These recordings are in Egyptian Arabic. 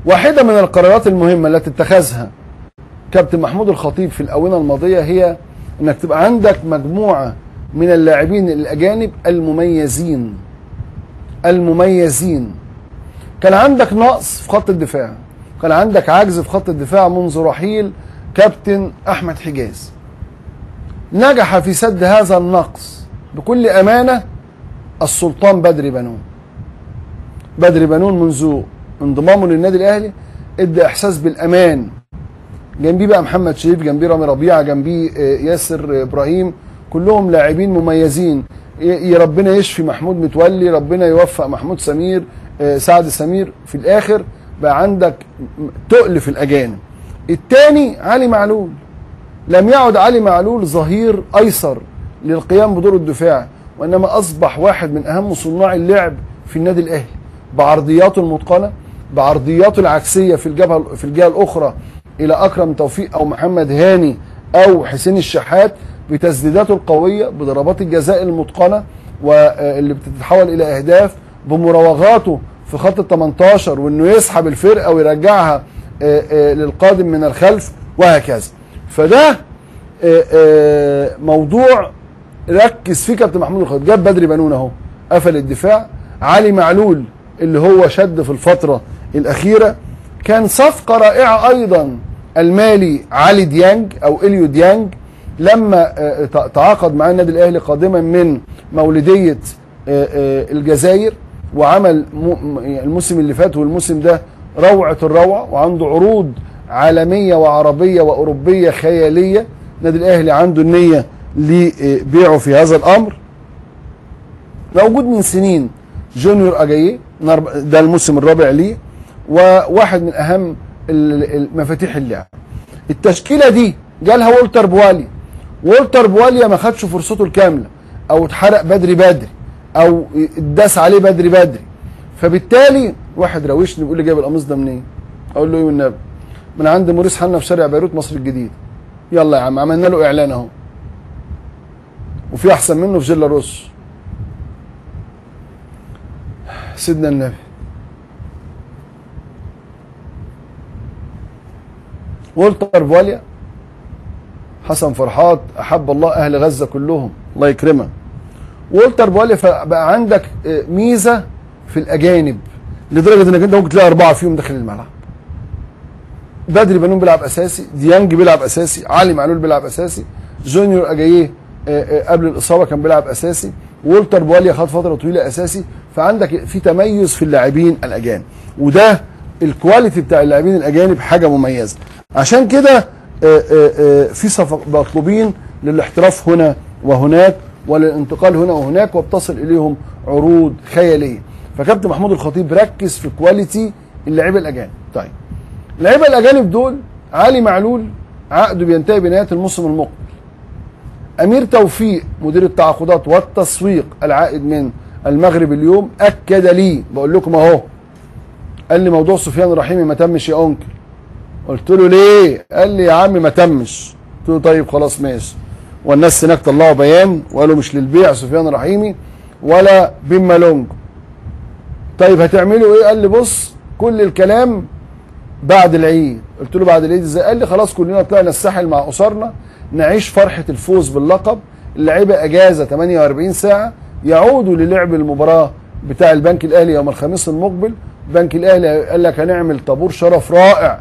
واحدة من القرارات المهمة التي اتخذها كابتن محمود الخطيب في الآونة الماضية هي انك تبقى عندك مجموعة من اللاعبين الأجانب المميزين المميزين كان عندك نقص في خط الدفاع كان عندك عجز في خط الدفاع منذ رحيل كابتن أحمد حجاز نجح في سد هذا النقص بكل أمانة السلطان بدري بنون بدري بنون منذ انضمامه للنادي الأهلي ادى إحساس بالأمان جنبيه بقى محمد شريف جنبيه رامي ربيعة جنبيه آه، ياسر إبراهيم كلهم لاعبين مميزين ي- ي- ربنا يشفي محمود متولي ربنا يوفق محمود سمير آه، سعد سمير في الآخر بقى عندك م- تقل في الأجانب الثاني علي معلول لم يعد علي معلول ظهير ايسر للقيام بدور الدفاع وانما اصبح واحد من اهم صناع اللعب في النادي الاهلي بعرضياته المتقنه بعرضياته العكسيه في الجبهه في الجهه الاخرى الى اكرم توفيق او محمد هاني او حسين الشحات بتسديداته القويه بضربات الجزاء المتقنه واللي بتتحول الى اهداف بمراوغاته في خط ال 18 وانه يسحب الفرقه ويرجعها آه، آه، للقادم من الخلف وهكذا فده آه، آه، موضوع ركز فيه كابتن محمود الخطيب جاب بدري بنون اهو قفل الدفاع علي معلول اللي هو شد في الفتره الاخيره كان صفقه رائعه ايضا المالي علي ديانج او اليو ديانج لما آه، تع- تعاقد مع النادي الاهلي قادما من مولوديه آه، آه، الجزائر وعمل م- م- الموسم اللي فات والموسم ده روعه الروعه وعنده عروض عالميه وعربيه واوروبيه خياليه النادي الاهلي عنده النيه لبيعه في هذا الامر موجود من سنين جونيور اجاييه نرب- ده الموسم الرابع ليه وواحد من اهم ال- ال- مفاتيح اللعب التشكيله دي جالها وولتر بوالي وولتر بواليا ما خدش فرصته الكامله او اتحرق بدري بدري او اتداس عليه بدري بدري فبالتالي واحد راوشني بيقول لي جايب القميص ده منين اقول له ايه والنبي من عند موريس حنا في شارع بيروت مصر الجديد يلا يا عم عملنا له اعلان اهو وفي احسن منه في جيلا روس سيدنا النبي وولتر فاليا حسن فرحات احب الله اهل غزه كلهم الله يكرمه وولتر فاليا فبقى عندك آه، ميزه في الاجانب لدرجه انك انت ممكن تلاقي اربعه فيهم داخل الملعب بدري بنون بيلعب اساسي ديانج بيلعب اساسي علي معلول بيلعب اساسي جونيور اجاييه آه، آه، قبل الاصابه كان بيلعب اساسي وولتر بواليا خد فتره طويله اساسي فعندك في تميز في اللاعبين الاجانب وده الكواليتي بتاع اللاعبين الاجانب حاجه مميزه عشان كده آه، آه، آه، في صفق مطلوبين للاحتراف هنا وهناك وللانتقال هنا وهناك وبتصل اليهم عروض خياليه فكابتن محمود الخطيب ركز في كواليتي اللعيبه الاجانب طيب اللعيبه الاجانب دول علي معلول عقده بينتهي بنهايه الموسم المقبل امير توفيق مدير التعاقدات والتسويق العائد من المغرب اليوم اكد لي بقول لكم اهو قال لي موضوع سفيان الرحيمي ما تمش يا انكل قلت له ليه قال لي يا عم ما تمش قلت له طيب خلاص ماشي والناس هناك طلعوا بيان وقالوا مش للبيع سفيان الرحيمي ولا بن مالونج طيب هتعملوا ايه قال لي بص كل الكلام بعد العيد قلت له بعد العيد ازاي قال لي خلاص كلنا طلعنا الساحل مع اسرنا نعيش فرحه الفوز باللقب اللعيبه اجازه 48 ساعه يعودوا للعب المباراه بتاع البنك الاهلي يوم الخميس المقبل البنك الاهلي قال لك هنعمل طابور شرف رائع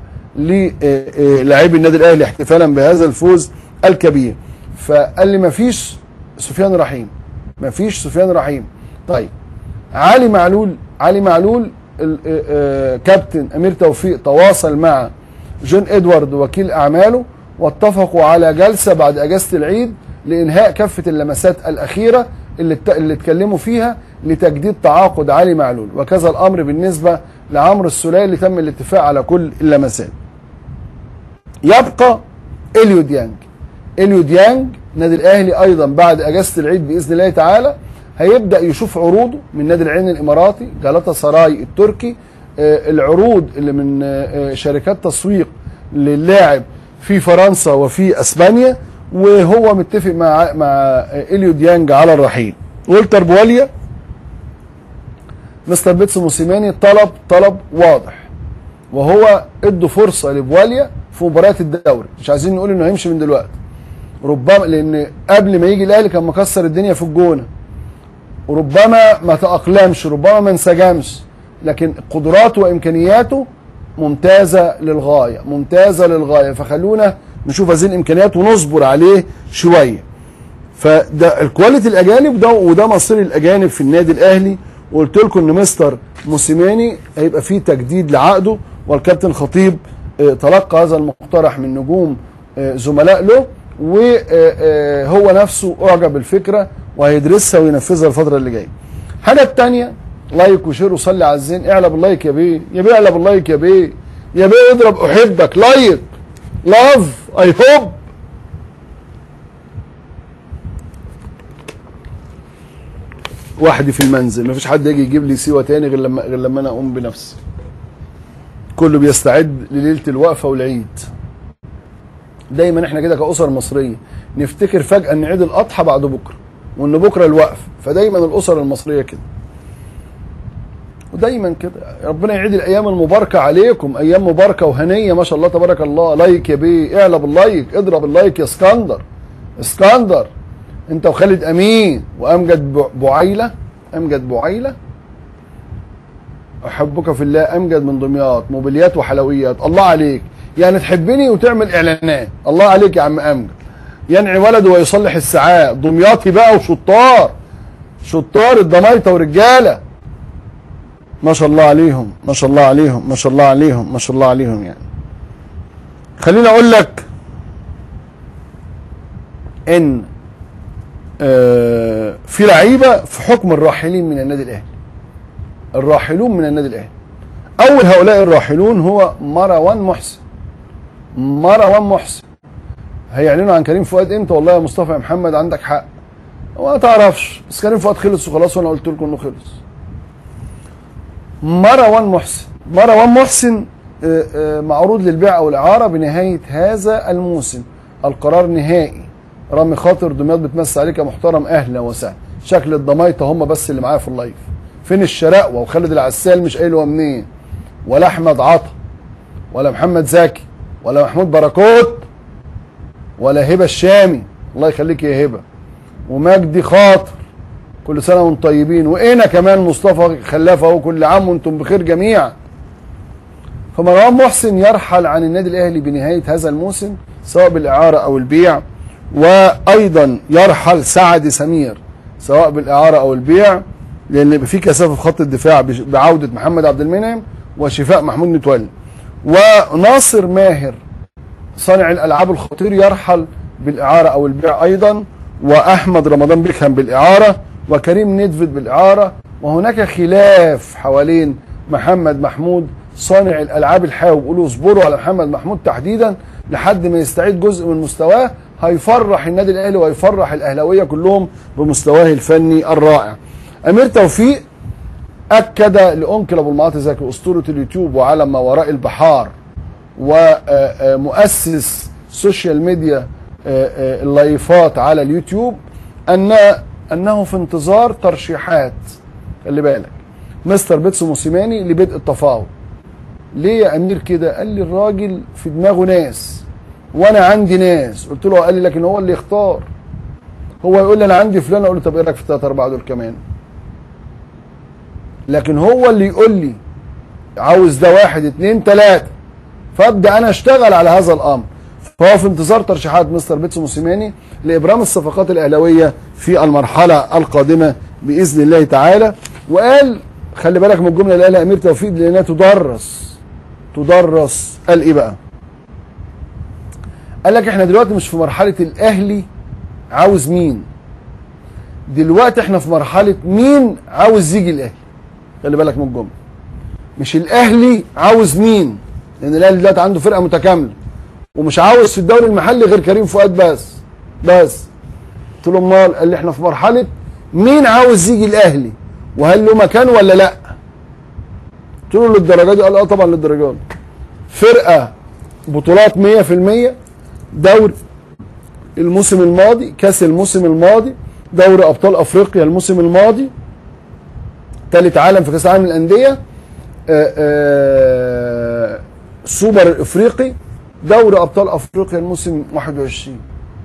للاعبي النادي الاهلي احتفالا بهذا الفوز الكبير فقال لي مفيش سفيان رحيم مفيش سفيان رحيم طيب علي معلول علي معلول ال- آه، آه، كابتن امير توفيق تواصل مع جون ادوارد وكيل اعماله واتفقوا على جلسه بعد اجازه العيد لانهاء كافه اللمسات الاخيره اللي ات- اللي اتكلموا فيها لتجديد تعاقد علي معلول وكذا الامر بالنسبه لعمرو السوليه اللي تم الاتفاق على كل اللمسات يبقى اليو ديانج اليو ديانج النادي الاهلي ايضا بعد اجازه العيد باذن الله تعالى هيبدا يشوف عروضه من نادي العين الاماراتي جالاتا سراي التركي آه، العروض اللي من آه، آه، شركات تسويق للاعب في فرنسا وفي اسبانيا وهو متفق مع مع آه، اليو ديانج على الرحيل والتر بواليا مستر بيتسو موسيماني طلب طلب واضح وهو ادوا فرصه لبواليا في مباريات الدوري مش عايزين نقول انه هيمشي من دلوقتي ربما لان قبل ما يجي الاهلي كان مكسر الدنيا في الجونه وربما ما تاقلمش ربما ما انسجمش لكن قدراته وامكانياته ممتازه للغايه ممتازه للغايه فخلونا نشوف هذه الامكانيات ونصبر عليه شويه فده الكواليتي الاجانب ده وده مصير الاجانب في النادي الاهلي وقلت لكم ان مستر موسيماني هيبقى فيه تجديد لعقده والكابتن خطيب آه، تلقى هذا المقترح من نجوم آه، زملاء له وهو نفسه اعجب بالفكره وهيدرسها وينفذها الفتره اللي جايه. الحاجه الثانيه لايك وشير وصلي على الزين اعلى باللايك يا بيه يا بيه اعلى باللايك يا بيه يا بيه اضرب احبك لايك لاف اي هوب وحدي في المنزل مفيش حد يجي يجيب لي سيوه تاني غير لما غير لما انا اقوم بنفسي كله بيستعد لليله الوقفه والعيد دايما احنا كده كاسر مصريه نفتكر فجاه ان عيد الاضحى بعد بكره وان بكره الوقف فدايما الاسر المصريه كده ودايما كده ربنا يعيد الايام المباركه عليكم ايام مباركه وهنيه ما شاء الله تبارك الله لايك يا بيه اعلى باللايك اضرب اللايك يا اسكندر اسكندر انت وخالد امين وامجد بع- بعيله امجد بعيله احبك في الله امجد من دمياط موبيليات وحلويات الله عليك يعني تحبني وتعمل اعلانات الله عليك يا عم امجد ينعي ولده ويصلح الساعات دمياطي بقى وشطار شطار الضمايطه ورجاله ما شاء الله عليهم ما شاء الله عليهم ما شاء الله عليهم ما شاء الله عليهم يعني خليني اقول لك ان آه، في لعيبه في حكم الراحلين من النادي الاهلي الراحلون من النادي الاهلي اول هؤلاء الراحلون هو مروان محسن مروان محسن هيعلنوا عن كريم فؤاد امتى والله يا مصطفى يا محمد عندك حق وما تعرفش بس كريم فؤاد خلص وخلاص وانا قلت لكم انه خلص مروان محسن مروان محسن آه، آه، معروض للبيع او الاعاره بنهايه هذا الموسم القرار نهائي رامي خاطر دمياط بتمسي عليك يا محترم اهلا وسهلا شكل الضمايطه هم بس اللي معايا في اللايف فين الشراقوه وخالد العسال مش قايل هو منين ولا احمد عطا ولا محمد زكي ولا محمود بركوت ولا هبه الشامي الله يخليك يا هبه ومجدي خاطر كل سنه وانتم طيبين وانا كمان مصطفى خلاف اهو كل عام وانتم بخير جميعا فمروان محسن يرحل عن النادي الاهلي بنهايه هذا الموسم سواء بالاعاره او البيع وايضا يرحل سعد سمير سواء بالاعاره او البيع لان يبقى في كثافه في خط الدفاع بش- بعوده محمد عبد المنعم وشفاء محمود متولي وناصر ماهر صانع الالعاب الخطير يرحل بالاعاره او البيع ايضا واحمد رمضان بيكهام بالاعاره وكريم ندفد بالاعاره وهناك خلاف حوالين محمد محمود صانع الالعاب الحاوي بيقولوا اصبروا على محمد محمود تحديدا لحد ما يستعيد جزء من مستواه هيفرح النادي الاهلي وهيفرح الاهلاويه كلهم بمستواه الفني الرائع امير توفيق اكد لانكل ابو المعاطي زكي اسطوره اليوتيوب وعالم ما وراء البحار ومؤسس سوشيال ميديا آه، آه، اللايفات على اليوتيوب ان انه في انتظار ترشيحات خلي بالك مستر بيتسو موسيماني لبدء التفاوض ليه يا امير كده قال لي الراجل في دماغه ناس وانا عندي ناس قلت له قال لي لكن هو اللي يختار هو يقول لي انا عندي فلان اقول له طب ايه رايك في الثلاثه اربعه دول كمان لكن هو اللي يقول لي عاوز ده واحد اتنين تلاته فابدا انا اشتغل على هذا الامر فهو في انتظار ترشيحات مستر بيتسو موسيماني لابرام الصفقات الاهلاويه في المرحله القادمه باذن الله تعالى وقال خلي بالك من الجمله اللي قالها امير توفيق لانها تدرس تدرس قال ايه بقى؟ قال لك احنا دلوقتي مش في مرحله الاهلي عاوز مين دلوقتي احنا في مرحله مين عاوز يجي الاهلي خلي بالك من الجمله مش الاهلي عاوز مين لان الاهلي دلوقتي عنده فرقه متكامله ومش عاوز في الدوري المحلي غير كريم فؤاد بس بس قلت له امال قال لي احنا في مرحله مين عاوز يجي الاهلي وهل له مكان ولا لا قلت له للدرجه دي قال اه طبعا للدرجه دي فرقه بطولات 100% دوري الموسم الماضي كاس الموسم الماضي دوري ابطال افريقيا الموسم الماضي ثالث عالم في كاس العالم للانديه آه، آه، سوبر الافريقي دوري ابطال افريقيا الموسم 21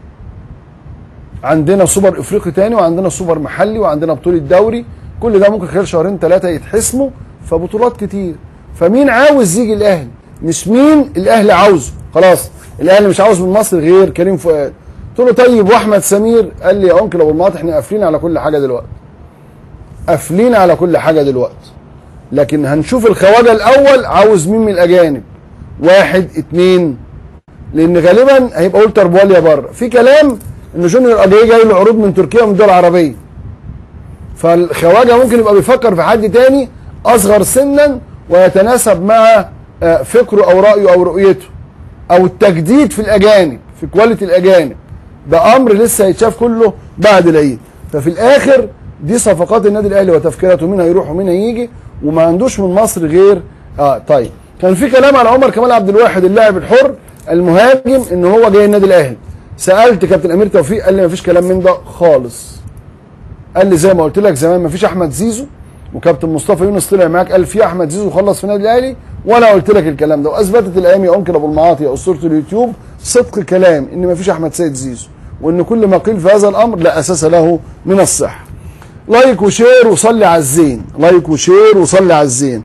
عندنا سوبر افريقي تاني وعندنا سوبر محلي وعندنا بطوله دوري كل ده ممكن خلال شهرين ثلاثه يتحسموا فبطولات كتير فمين عاوز يجي الاهلي مش مين الاهلي عاوزه خلاص الاهلي مش عاوز من مصر غير كريم فؤاد قلت له طيب واحمد سمير قال لي يا انكل ابو المعاط احنا قافلين على كل حاجه دلوقتي قافلين على كل حاجه دلوقتي لكن هنشوف الخواجه الاول عاوز مين من الاجانب واحد اتنين لان غالبا هيبقى ولتر بواليا بره في كلام ان جونيور اجاي جاي له عروض من تركيا ومن دول عربيه فالخواجه ممكن يبقى بيفكر في حد تاني اصغر سنا ويتناسب مع آه، فكره او رايه او رؤيته او التجديد في الاجانب في كواليتي الاجانب ده امر لسه هيتشاف كله بعد العيد ففي الاخر دي صفقات النادي الاهلي وتفكيراته مين هيروح ومين هيجي وما عندوش من مصر غير اه طيب كان في كلام على عمر كمال عبد الواحد اللاعب الحر المهاجم ان هو جاي النادي الاهلي سالت كابتن امير توفيق قال لي مفيش كلام من ده خالص قال لي زي ما قلت لك زمان مفيش احمد زيزو وكابتن مصطفى يونس طلع معاك قال في احمد زيزو خلص في النادي الاهلي وانا قلت لك الكلام ده واثبتت الايام يا انكل ابو المعاطي يا اسطوره اليوتيوب صدق كلام ان مفيش احمد سيد زيزو وان كل ما قيل في هذا الامر لا اساس له من الصحه لايك وشير وصلي على الزين لايك وشير وصلي على الزين